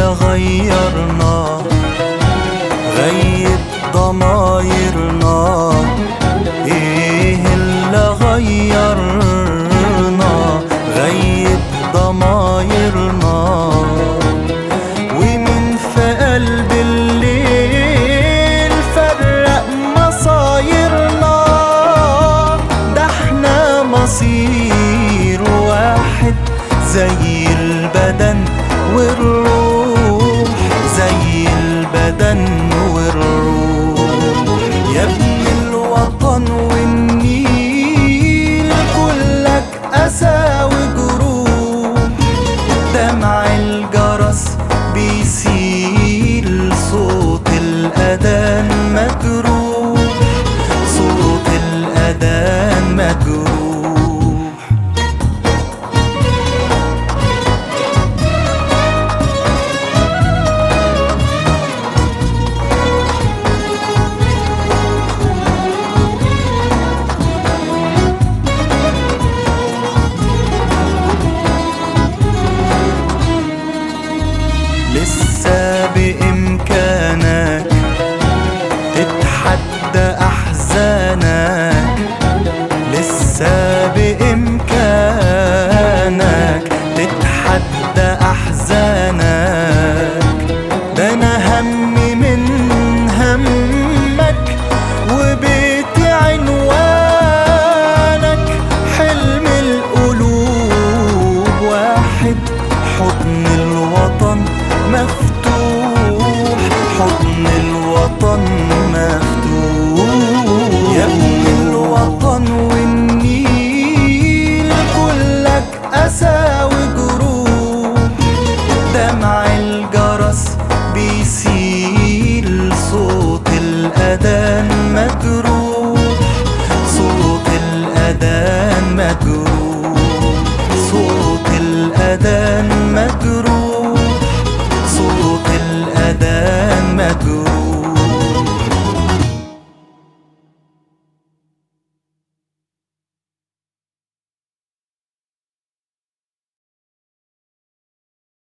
غيرنا غيب ضمايرنا ايه اللي غيرنا غيب ضمايرنا ومن في قلب الليل فرق مصايرنا ده احنا مصير واحد زي البدن والروح زي البدن والروح يا ابن الوطن والنيل كلك أسى وجروح دمع الجرس بيسيل صوت الأذان مجروح صوت الأذان مجروح لسه بإمكانك تتحدى أحزانك لسه بإمكانك تتحدى أحزانك ده أنا همي من همك وبيتي عنوانك حلم القلوب واحد حضن الوطن مفتوح حضن الوطن مفتوح يا ابن الوطن والنيل كلك أسى وجروح دمع الجرس بيسيل صوت الأذان مجروح